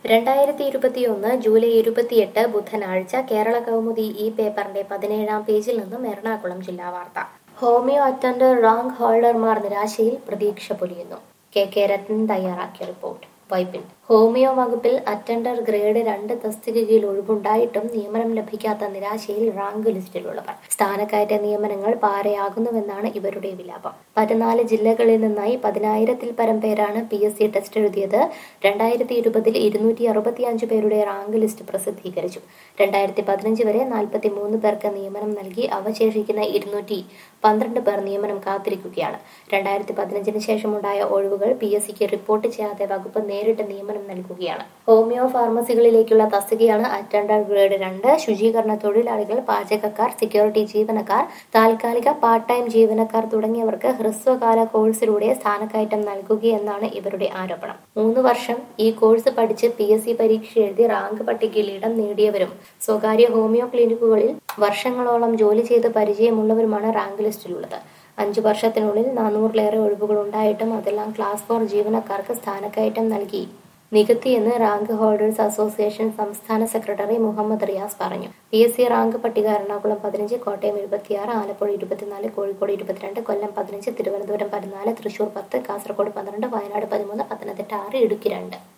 രണ്ടായിരത്തി ഇരുപത്തിയൊന്ന് ജൂലൈ ഇരുപത്തിയെട്ട് ബുധനാഴ്ച കേരള കൗമുദി ഈ പേപ്പറിന്റെ പതിനേഴാം പേജിൽ നിന്നും എറണാകുളം ജില്ലാ വാർത്ത ഹോമിയോ അറ്റൻഡർ റാങ്ക് ഹോൾഡർമാർ നിരാശയിൽ പ്രതീക്ഷ പൊലിയുന്നു കെ കെ രത്നൻ തയ്യാറാക്കിയ റിപ്പോർട്ട് വൈപ്പിൻ ഹോമിയോ വകുപ്പിൽ അറ്റൻഡർ ഗ്രേഡ് രണ്ട് തസ്തികയിൽ ഒഴിവുണ്ടായിട്ടും നിയമനം ലഭിക്കാത്ത നിരാശയിൽ റാങ്ക് ലിസ്റ്റിലുള്ളവർ സ്ഥാനക്കയറ്റ നിയമനങ്ങൾ പാരയാകുന്നുവെന്നാണ് ഇവരുടെ വിലാപം പതിനാല് ജില്ലകളിൽ നിന്നായി പതിനായിരത്തിൽ പരം പേരാണ് പി എസ് സി ടെസ്റ്റ് എഴുതിയത് രണ്ടായിരത്തി ഇരുപതിൽ ഇരുന്നൂറ്റി അറുപത്തിയഞ്ച് പേരുടെ റാങ്ക് ലിസ്റ്റ് പ്രസിദ്ധീകരിച്ചു രണ്ടായിരത്തി പതിനഞ്ച് വരെ നാൽപ്പത്തി മൂന്ന് പേർക്ക് നിയമനം നൽകി അവശേഷിക്കുന്ന ഇരുന്നൂറ്റി പന്ത്രണ്ട് പേർ നിയമനം കാത്തിരിക്കുകയാണ് രണ്ടായിരത്തി പതിനഞ്ചിന് ശേഷമുണ്ടായ ഒഴിവുകൾ പി എസ് സിക്ക് റിപ്പോർട്ട് ചെയ്യാതെ വകുപ്പ് നേരിട്ട് നിയമനം നൽകുകയാണ് ഹോമിയോ ഫാർമസികളിലേക്കുള്ള തസ്തികയാണ് അറ്റൻഡർ ഗ്രേഡ് രണ്ട് ശുചീകരണ തൊഴിലാളികൾ പാചകക്കാർ സെക്യൂരിറ്റി ജീവനക്കാർ താൽക്കാലിക പാർട്ട് ടൈം ജീവനക്കാർ തുടങ്ങിയവർക്ക് ഹ്രസ്വകാല കോഴ്സിലൂടെ സ്ഥാനക്കയറ്റം നൽകുകയെന്നാണ് ഇവരുടെ ആരോപണം മൂന്ന് വർഷം ഈ കോഴ്സ് പഠിച്ച് പി എസ് സി പരീക്ഷ എഴുതി റാങ്ക് പട്ടികയിൽ ഇടം നേടിയവരും സ്വകാര്യ ഹോമിയോ ക്ലിനിക്കുകളിൽ വർഷങ്ങളോളം ജോലി ചെയ്ത് പരിചയമുള്ളവരുമാണ് റാങ്ക് ലിസ്റ്റിലുള്ളത് അഞ്ചു വർഷത്തിനുള്ളിൽ നാനൂറിലേറെ ഒഴിവുകൾ ഉണ്ടായിട്ടും അതെല്ലാം ക്ലാസ് ഫോർ ജീവനക്കാർക്ക് സ്ഥാനക്കയറ്റം നൽകി നികത്തിയെന്ന് റാങ്ക് ഹോൾഡേഴ്സ് അസോസിയേഷൻ സംസ്ഥാന സെക്രട്ടറി മുഹമ്മദ് റിയാസ് പറഞ്ഞു പി എസ് സി റാങ്ക് പട്ടിക എറണാകുളം പതിനഞ്ച് കോട്ടയം എഴുപത്തിയാറ് ആലപ്പുഴ ഇരുപത്തിനാല് കോഴിക്കോട് ഇരുപത്തിരണ്ട് കൊല്ലം പതിനഞ്ച് തിരുവനന്തപുരം പതിനാല് തൃശൂർ പത്ത് കാസർഗോഡ് പന്ത്രണ്ട് വയനാട് പതിമൂന്ന് പത്തനംതിട്ട ആറ് ഇടുക്കി രണ്ട്